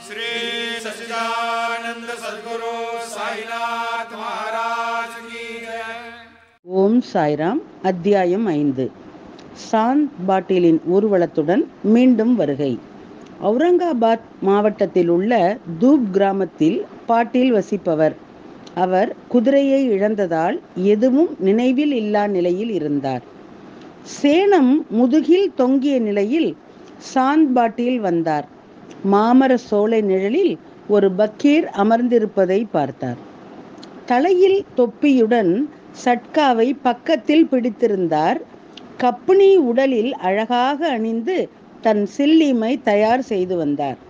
श्री सच्चिदानंद सदगुरु साईनाथ महाराज की जय ஓம் சாய்ராம் அத்தியாயம் ஐந்து சாந்த் பாட்டீலின் ஊர்வலத்துடன் மீண்டும் வருகை அவுரங்காபாத் மாவட்டத்தில் உள்ள தூப் கிராமத்தில் பாட்டீல் வசிப்பவர் அவர் குதிரையை இழந்ததால் எதுவும் நினைவில் இல்லா நிலையில் இருந்தார் சேனம் முதுகில் தொங்கிய நிலையில் சாந்த் பாட்டீல் வந்தார் மாமர சோலை நிழலில் ஒரு பக்கீர் அமர்ந்திருப்பதை பார்த்தார் தலையில் தொப்பியுடன் சட்காவை பக்கத்தில் பிடித்திருந்தார் கப்புனி உடலில் அழகாக அணிந்து தன் சில்லீமை தயார் செய்து வந்தார்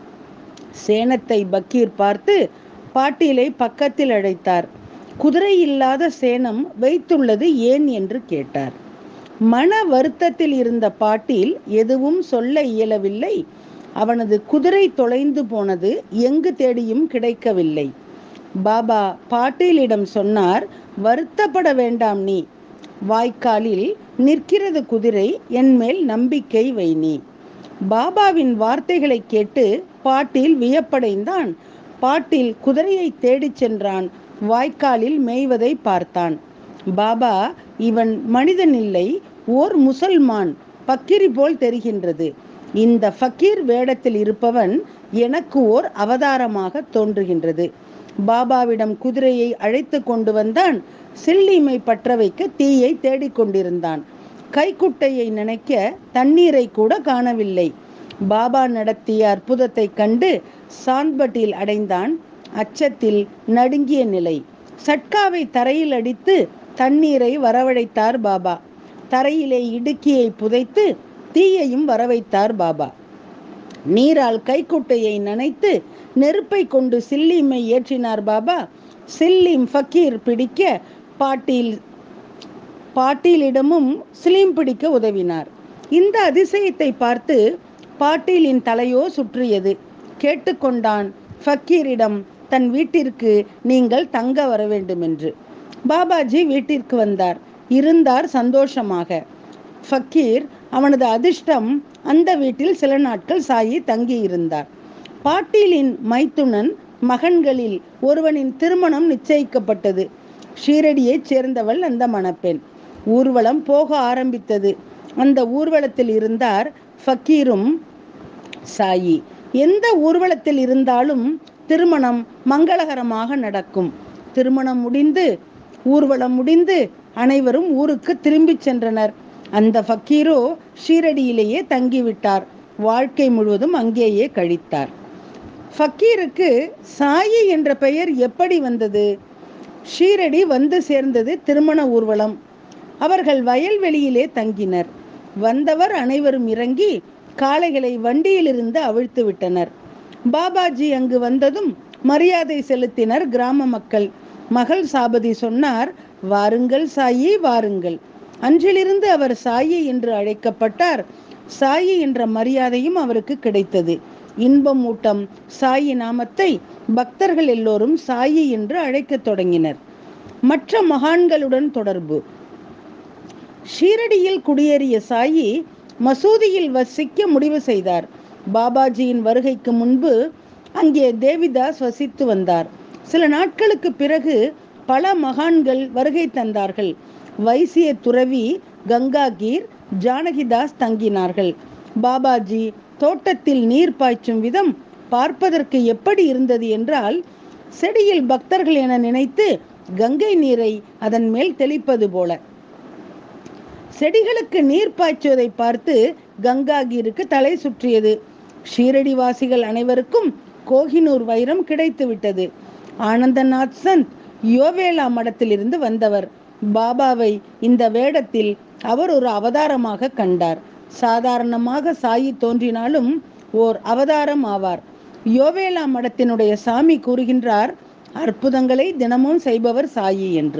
சேனத்தை பக்கீர் பார்த்து பாட்டீலை பக்கத்தில் அழைத்தார் குதிரை இல்லாத சேனம் வைத்துள்ளது ஏன் என்று கேட்டார் மன வருத்தத்தில் இருந்த பாட்டீல் எதுவும் சொல்ல இயலவில்லை அவனது குதிரை தொலைந்து போனது எங்கு தேடியும் கிடைக்கவில்லை பாபா பாட்டீலிடம் சொன்னார் வருத்தப்பட வேண்டாம் நீ வாய்க்காலில் நிற்கிறது குதிரை என்மேல் நம்பிக்கை வை நீ பாபாவின் வார்த்தைகளை கேட்டு பாட்டீல் வியப்படைந்தான் பாட்டீல் குதிரையை தேடிச் சென்றான் வாய்க்காலில் மேய்வதை பார்த்தான் பாபா இவன் மனிதன் இல்லை ஓர் முசல்மான் பக்கிரி போல் தெரிகின்றது இந்த ஃபக்கீர் வேடத்தில் இருப்பவன் எனக்கு ஓர் அவதாரமாக தோன்றுகின்றது பாபாவிடம் குதிரையை அழைத்து கொண்டு வந்தான் சில்லீமை பற்ற வைக்க தீயை தேடிக்கொண்டிருந்தான் கைக்குட்டையை நினைக்க தண்ணீரை கூட காணவில்லை பாபா நடத்திய அற்புதத்தை கண்டு சாந்த்பட்டில் அடைந்தான் அச்சத்தில் நடுங்கிய நிலை சட்காவை தரையில் அடித்து தண்ணீரை வரவழைத்தார் பாபா தரையிலே இடுக்கியை புதைத்து தீயையும் வரவைத்தார் பாபா நீரால் கைக்குட்டையை நனைத்து நெருப்பை கொண்டு சில்லீமை ஏற்றினார் பாபா சில்லீம் ஃபக்கீர் பிடிக்க பாட்டீல் பாட்டீலிடமும் சிலீம் பிடிக்க உதவினார் இந்த அதிசயத்தை பார்த்து பாட்டீலின் தலையோ சுற்றியது கேட்டுக்கொண்டான் ஃபக்கீரிடம் தன் வீட்டிற்கு நீங்கள் தங்க வர வேண்டும் என்று பாபாஜி வீட்டிற்கு வந்தார் இருந்தார் சந்தோஷமாக ஃபக்கீர் அவனது அதிர்ஷ்டம் அந்த வீட்டில் சில நாட்கள் சாயி தங்கியிருந்தார் பாட்டீலின் மைத்துனன் மகன்களில் ஒருவனின் திருமணம் நிச்சயிக்கப்பட்டது ஷீரடியைச் சேர்ந்தவள் அந்த மணப்பெண் ஊர்வலம் போக ஆரம்பித்தது அந்த ஊர்வலத்தில் இருந்தார் ஃபக்கீரும் சாயி எந்த ஊர்வலத்தில் இருந்தாலும் திருமணம் மங்களகரமாக நடக்கும் திருமணம் முடிந்து ஊர்வலம் முடிந்து அனைவரும் ஊருக்கு திரும்பிச் சென்றனர் அந்த ஃபக்கீரோ ஷீரடியிலேயே தங்கிவிட்டார் வாழ்க்கை முழுவதும் அங்கேயே கழித்தார் ஃபக்கீருக்கு சாயி என்ற பெயர் எப்படி வந்தது ஷீரடி வந்து சேர்ந்தது திருமண ஊர்வலம் அவர்கள் வயல்வெளியிலே தங்கினர் வந்தவர் அனைவரும் இறங்கி காளைகளை வண்டியிலிருந்து அவிழ்த்து விட்டனர் பாபாஜி அங்கு வந்ததும் மரியாதை செலுத்தினர் கிராம மக்கள் மகள் சாபதி சொன்னார் வாருங்கள் சாயி வாருங்கள் அன்றிலிருந்து அவர் சாயி என்று அழைக்கப்பட்டார் சாயி என்ற மரியாதையும் அவருக்கு கிடைத்தது இன்பம் ஊட்டம் சாயி நாமத்தை பக்தர்கள் எல்லோரும் சாயி என்று அழைக்கத் தொடங்கினர் மற்ற மகான்களுடன் தொடர்பு ஷீரடியில் குடியேறிய சாயி மசூதியில் வசிக்க முடிவு செய்தார் பாபாஜியின் வருகைக்கு முன்பு அங்கே தேவிதாஸ் வசித்து வந்தார் சில நாட்களுக்கு பிறகு பல மகான்கள் வருகை தந்தார்கள் வைசிய துறவி கங்காகீர் ஜானகிதாஸ் தங்கினார்கள் பாபாஜி தோட்டத்தில் நீர் பாய்ச்சும் விதம் பார்ப்பதற்கு எப்படி இருந்தது என்றால் செடியில் பக்தர்கள் என நினைத்து கங்கை நீரை அதன் மேல் தெளிப்பது போல செடிகளுக்கு நீர் பாய்ச்சுவதை பார்த்து கங்காகீருக்கு தலை சுற்றியது ஷீரடிவாசிகள் அனைவருக்கும் கோஹினூர் வைரம் கிடைத்து விட்டது ஆனந்தநாத் சந்த் யோவேலா மடத்திலிருந்து வந்தவர் பாபாவை இந்த வேடத்தில் அவர் ஒரு அவதாரமாக கண்டார் சாதாரணமாக சாயி தோன்றினாலும் ஓர் அவதாரம் ஆவார் யோவேலா மடத்தினுடைய சாமி கூறுகின்றார் அற்புதங்களை தினமும் செய்பவர் சாயி என்று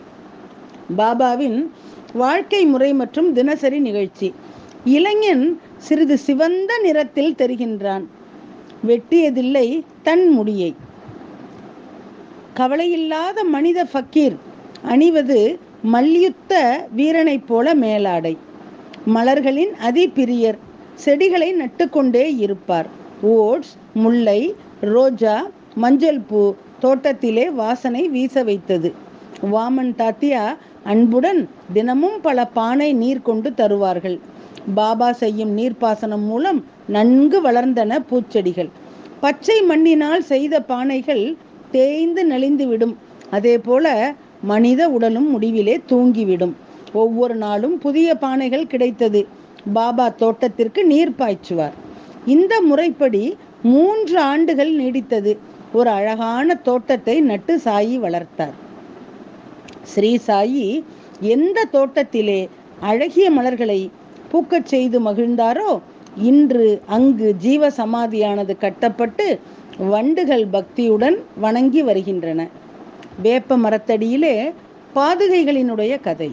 பாபாவின் வாழ்க்கை முறை மற்றும் தினசரி நிகழ்ச்சி இளைஞன் சிறிது சிவந்த நிறத்தில் தெரிகின்றான் வெட்டியதில்லை தன் முடியை கவலையில்லாத மனித ஃபக்கீர் அணிவது மல்யுத்த வீரனைப் போல மேலாடை மலர்களின் அதிபிரியர் செடிகளை நட்டுக்கொண்டே இருப்பார் ஓட்ஸ் முல்லை ரோஜா மஞ்சள் பூ தோட்டத்திலே வாசனை வீச வைத்தது வாமன் தாத்தியா அன்புடன் தினமும் பல பானை நீர் கொண்டு தருவார்கள் பாபா செய்யும் நீர்ப்பாசனம் மூலம் நன்கு வளர்ந்தன பூச்செடிகள் பச்சை மண்ணினால் செய்த பானைகள் தேய்ந்து நலிந்துவிடும் அதே போல மனித உடலும் முடிவிலே தூங்கிவிடும் ஒவ்வொரு நாளும் புதிய பானைகள் கிடைத்தது பாபா தோட்டத்திற்கு நீர் பாய்ச்சுவார் இந்த முறைப்படி மூன்று ஆண்டுகள் நீடித்தது ஒரு அழகான தோட்டத்தை நட்டு சாயி வளர்த்தார் ஸ்ரீ சாயி எந்த தோட்டத்திலே அழகிய மலர்களை பூக்கச் செய்து மகிழ்ந்தாரோ இன்று அங்கு ஜீவ சமாதியானது கட்டப்பட்டு வண்டுகள் பக்தியுடன் வணங்கி வருகின்றன வேப்ப மரத்தடியிலே பாதுகைகளினுடைய கதை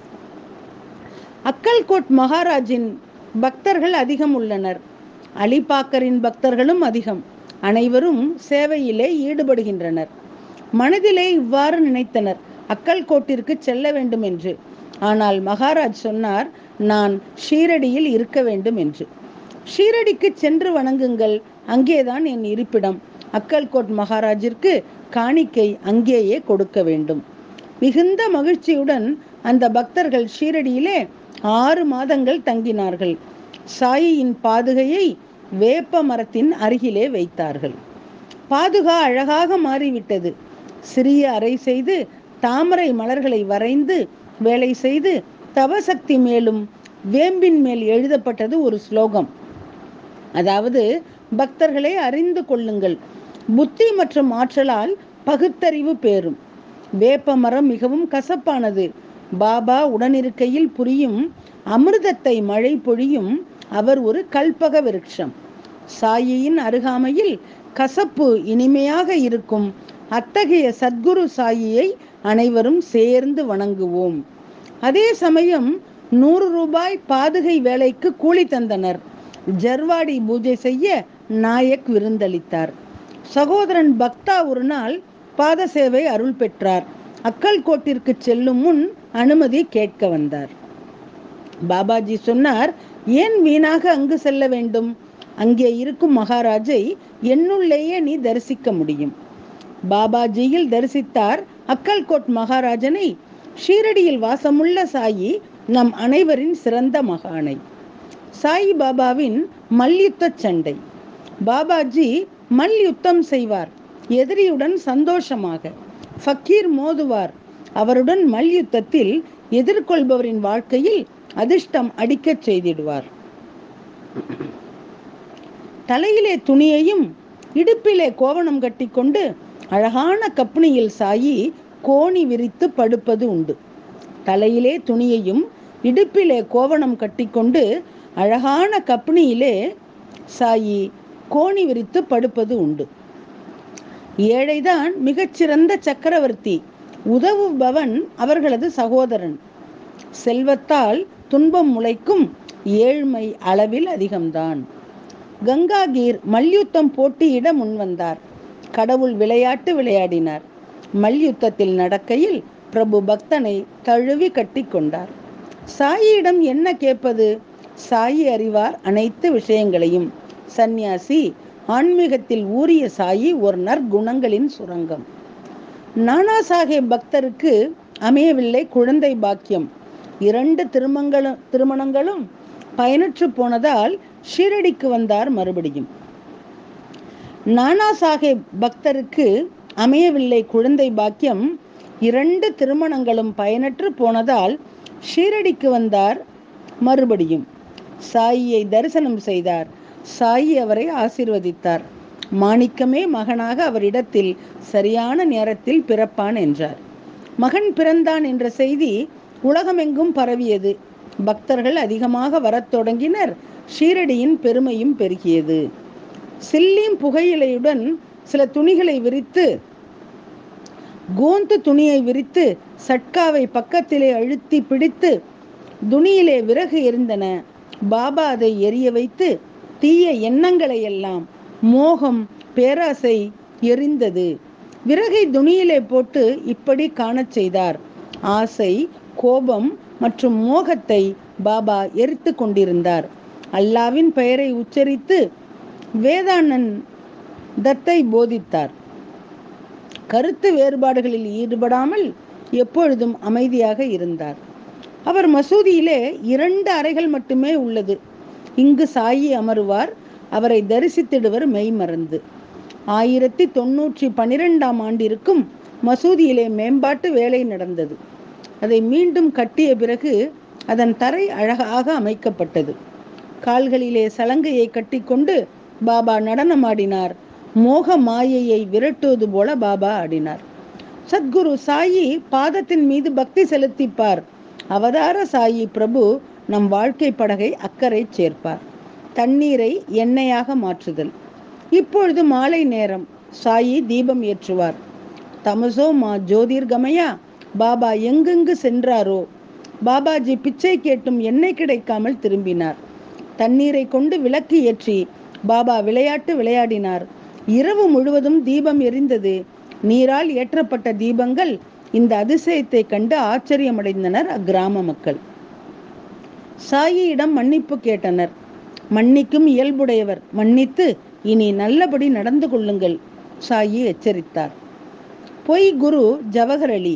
அக்கல்கோட் மகாராஜின் பக்தர்கள் அதிகம் உள்ளனர் அலிபாக்கரின் பக்தர்களும் அதிகம் அனைவரும் சேவையிலே ஈடுபடுகின்றனர் மனதிலே இவ்வாறு நினைத்தனர் அக்கல்கோட்டிற்கு செல்ல வேண்டும் என்று ஆனால் மகாராஜ் சொன்னார் நான் ஷீரடியில் இருக்க வேண்டும் என்று ஷீரடிக்கு சென்று வணங்குங்கள் அங்கேதான் என் இருப்பிடம் அக்கல்கோட் மகாராஜிற்கு காணிக்கை அங்கேயே கொடுக்க வேண்டும் மிகுந்த மகிழ்ச்சியுடன் அந்த பக்தர்கள் ஷீரடியிலே ஆறு மாதங்கள் தங்கினார்கள் சாயியின் பாதுகையை வேப்ப மரத்தின் அருகிலே வைத்தார்கள் பாதுகா அழகாக மாறிவிட்டது சிறிய அறை செய்து தாமரை மலர்களை வரைந்து வேலை செய்து தவசக்தி மேலும் வேம்பின் மேல் எழுதப்பட்டது ஒரு ஸ்லோகம் அதாவது பக்தர்களை அறிந்து கொள்ளுங்கள் புத்தி மற்றும் ஆற்றலால் பகுத்தறிவு பேரும் வேப்ப மரம் மிகவும் கசப்பானது பாபா உடனிருக்கையில் புரியும் அமிர்தத்தை மழை பொழியும் அவர் ஒரு கல்பக விருட்சம் சாயியின் அருகாமையில் கசப்பு இனிமையாக இருக்கும் அத்தகைய சத்குரு சாயியை அனைவரும் சேர்ந்து வணங்குவோம் அதே சமயம் நூறு ரூபாய் பாதுகை வேலைக்கு கூலி தந்தனர் ஜர்வாடி பூஜை செய்ய நாயக் விருந்தளித்தார் சகோதரன் பக்தா ஒரு நாள் பாத சேவை அருள் பெற்றார் அக்கல்கோட்டிற்கு செல்லும் முன் அனுமதி கேட்க வந்தார் பாபாஜி சொன்னார் ஏன் வீணாக அங்கு செல்ல வேண்டும் அங்கே இருக்கும் மகாராஜை என்னுள்ளேயே நீ தரிசிக்க முடியும் பாபாஜியில் தரிசித்தார் அக்கல்கோட் மகாராஜனை ஷீரடியில் வாசமுள்ள சாயி நம் அனைவரின் சிறந்த மகானை சாயி பாபாவின் மல்யுத்த சண்டை பாபாஜி மல்யுத்தம் செய்வார் எதிரியுடன் சந்தோஷமாக ஃபக்கீர் மோதுவார் அவருடன் மல்யுத்தத்தில் எதிர்கொள்பவரின் வாழ்க்கையில் அதிர்ஷ்டம் அடிக்கச் செய்திடுவார் தலையிலே துணியையும் இடுப்பிலே கோவணம் கட்டிக்கொண்டு அழகான கப்னியில் சாயி கோணி விரித்து படுப்பது உண்டு தலையிலே துணியையும் இடுப்பிலே கோவணம் கட்டிக்கொண்டு அழகான கப்னியிலே சாயி கோணி விரித்து படுப்பது உண்டு ஏழைதான் மிகச்சிறந்த சக்கரவர்த்தி உதவுபவன் அவர்களது சகோதரன் செல்வத்தால் துன்பம் முளைக்கும் ஏழ்மை அளவில் அதிகம்தான் கங்காகீர் மல்யுத்தம் போட்டியிட முன்வந்தார் கடவுள் விளையாட்டு விளையாடினார் மல்யுத்தத்தில் நடக்கையில் பிரபு பக்தனை தழுவி கட்டி கொண்டார் சாயியிடம் என்ன கேட்பது சாயி அறிவார் அனைத்து விஷயங்களையும் சந்நியாசி ஆன்மீகத்தில் ஊறிய சாயி ஒரு நற்குணங்களின் சுரங்கம் நானா சாஹேப் பக்தருக்கு அமையவில்லை குழந்தை பாக்கியம் இரண்டு திருமங்களும் திருமணங்களும் பயனற்று போனதால் ஷீரடிக்கு வந்தார் மறுபடியும் நானா சாஹேப் பக்தருக்கு அமையவில்லை குழந்தை பாக்கியம் இரண்டு திருமணங்களும் பயனற்று போனதால் ஷீரடிக்கு வந்தார் மறுபடியும் சாயியை தரிசனம் செய்தார் சாயி அவரை ஆசிர்வதித்தார் மாணிக்கமே மகனாக அவரிடத்தில் சரியான நேரத்தில் பிறப்பான் என்றார் மகன் பிறந்தான் என்ற செய்தி உலகமெங்கும் பரவியது பக்தர்கள் அதிகமாக வரத் தொடங்கினர் ஷீரடியின் பெருமையும் பெருகியது சில்லிம் புகையிலையுடன் சில துணிகளை விரித்து கோந்து துணியை விரித்து சட்காவை பக்கத்திலே அழுத்தி பிடித்து துணியிலே விறகு எரிந்தன பாபா அதை எரிய வைத்து தீய எண்ணங்களை எல்லாம் மோகம் பேராசை எரிந்தது விறகை துணியிலே போட்டு இப்படி காணச் செய்தார் ஆசை கோபம் மற்றும் மோகத்தை பாபா எரித்து கொண்டிருந்தார் அல்லாவின் பெயரை உச்சரித்து வேதானன் தத்தை போதித்தார் கருத்து வேறுபாடுகளில் ஈடுபடாமல் எப்பொழுதும் அமைதியாக இருந்தார் அவர் மசூதியிலே இரண்டு அறைகள் மட்டுமே உள்ளது இங்கு சாயி அமருவார் அவரை தரிசித்திடுவர் மெய்மறந்து ஆயிரத்தி தொன்னூற்றி பனிரெண்டாம் ஆண்டிற்கும் மசூதியிலே மேம்பாட்டு வேலை நடந்தது அதை மீண்டும் கட்டிய பிறகு அதன் தரை அழகாக அமைக்கப்பட்டது கால்களிலே சலங்கையை கட்டிக்கொண்டு பாபா நடனமாடினார் மோக மாயையை விரட்டுவது போல பாபா ஆடினார் சத்குரு சாயி பாதத்தின் மீது பக்தி செலுத்திப்பார் அவதார சாயி பிரபு நம் வாழ்க்கை படகை அக்கறை சேர்ப்பார் தண்ணீரை எண்ணெயாக மாற்றுதல் இப்பொழுது மாலை நேரம் சாயி தீபம் ஏற்றுவார் தமசோ மா ஜோதிர்கமயா பாபா எங்கெங்கு சென்றாரோ பாபாஜி பிச்சை கேட்டும் எண்ணெய் கிடைக்காமல் திரும்பினார் தண்ணீரை கொண்டு விளக்கு ஏற்றி பாபா விளையாட்டு விளையாடினார் இரவு முழுவதும் தீபம் எரிந்தது நீரால் ஏற்றப்பட்ட தீபங்கள் இந்த அதிசயத்தை கண்டு ஆச்சரியமடைந்தனர் அக்கிராம மக்கள் சாயியிடம் மன்னிப்பு கேட்டனர் மன்னிக்கும் இயல்புடையவர் மன்னித்து இனி நல்லபடி நடந்து கொள்ளுங்கள் சாயி எச்சரித்தார் பொய் குரு ஜவஹர் அலி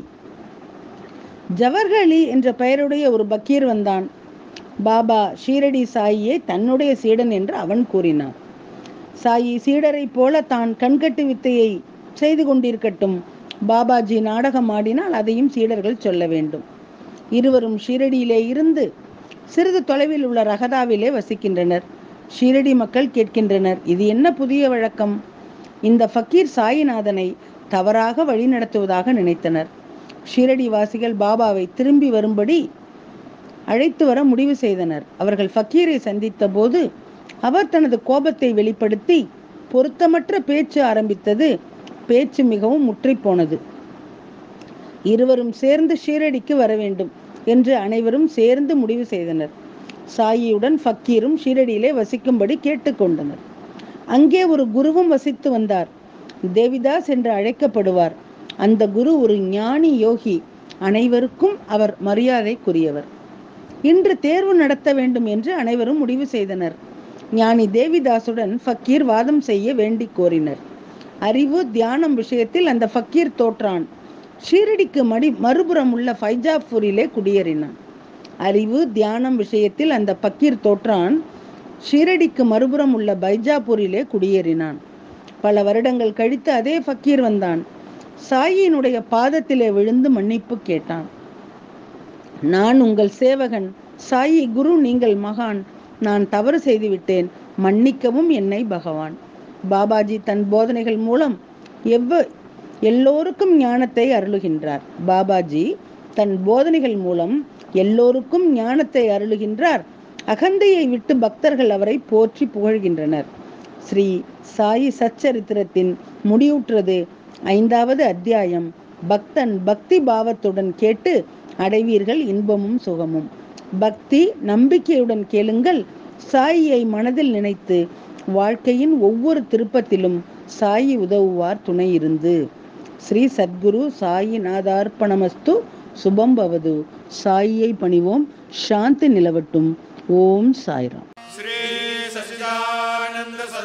ஜவஹர் அலி என்ற பெயருடைய ஒரு பக்கீர் வந்தான் பாபா ஷீரடி சாயியை தன்னுடைய சீடன் என்று அவன் கூறினான் சாயி சீடரை போல தான் கண்கட்டு வித்தையை செய்து கொண்டிருக்கட்டும் பாபாஜி நாடகம் ஆடினால் அதையும் சீடர்கள் சொல்ல வேண்டும் இருவரும் ஷீரடியிலே இருந்து சிறிது தொலைவில் உள்ள ரகதாவிலே வசிக்கின்றனர் ஷீரடி மக்கள் கேட்கின்றனர் இது என்ன புதிய வழக்கம் இந்த ஃபக்கீர் சாயிநாதனை தவறாக வழிநடத்துவதாக நினைத்தனர் ஷீரடி வாசிகள் பாபாவை திரும்பி வரும்படி அழைத்து வர முடிவு செய்தனர் அவர்கள் ஃபக்கீரை சந்தித்த போது அவர் தனது கோபத்தை வெளிப்படுத்தி பொருத்தமற்ற பேச்சு ஆரம்பித்தது பேச்சு மிகவும் முற்றிப்போனது இருவரும் சேர்ந்து ஷீரடிக்கு வர வேண்டும் என்று அனைவரும் சேர்ந்து முடிவு செய்தனர் சாயியுடன் ஃபக்கீரும் ஷீரடியிலே வசிக்கும்படி கேட்டுக்கொண்டனர் அங்கே ஒரு குருவும் வசித்து வந்தார் தேவிதாஸ் என்று அழைக்கப்படுவார் அந்த குரு ஒரு ஞானி யோகி அனைவருக்கும் அவர் மரியாதைக்குரியவர் இன்று தேர்வு நடத்த வேண்டும் என்று அனைவரும் முடிவு செய்தனர் ஞானி தேவிதாசுடன் ஃபக்கீர் வாதம் செய்ய வேண்டிக் கோரினர் அறிவு தியானம் விஷயத்தில் அந்த ஃபக்கீர் தோற்றான் ஷீரடிக்கு மடி மறுபுறம் உள்ள ஃபைஜாப்பூரிலே குடியேறினான் அறிவு தியானம் விஷயத்தில் அந்த பக்கீர் தோற்றான் ஷீரடிக்கு மறுபுறம் உள்ள பைஜாப்பூரிலே குடியேறினான் பல வருடங்கள் கழித்து அதே ஃபக்கீர் வந்தான் சாயியினுடைய பாதத்திலே விழுந்து மன்னிப்பு கேட்டான் நான் உங்கள் சேவகன் சாயி குரு நீங்கள் மகான் நான் தவறு செய்துவிட்டேன் மன்னிக்கவும் என்னை பகவான் பாபாஜி தன் போதனைகள் மூலம் எவ்வ எல்லோருக்கும் ஞானத்தை அருளுகின்றார் பாபாஜி தன் போதனைகள் மூலம் எல்லோருக்கும் ஞானத்தை அருளுகின்றார் அகந்தையை விட்டு பக்தர்கள் அவரை போற்றி புகழ்கின்றனர் ஸ்ரீ சாயி சச்சரித்திரத்தின் முடிவுற்றது ஐந்தாவது அத்தியாயம் பக்தன் பக்தி பாவத்துடன் கேட்டு அடைவீர்கள் இன்பமும் சுகமும் பக்தி நம்பிக்கையுடன் கேளுங்கள் சாயியை மனதில் நினைத்து வாழ்க்கையின் ஒவ்வொரு திருப்பத்திலும் சாயி உதவுவார் துணை இருந்து ஸ்ரீ சத்குரு சாயி நாதார்ப்பணமஸ்து சுபம் பவது சாயியை பணிவோம் சாந்தி நிலவட்டும் ஓம் சாய்ராம் श्री सच्चिदानंद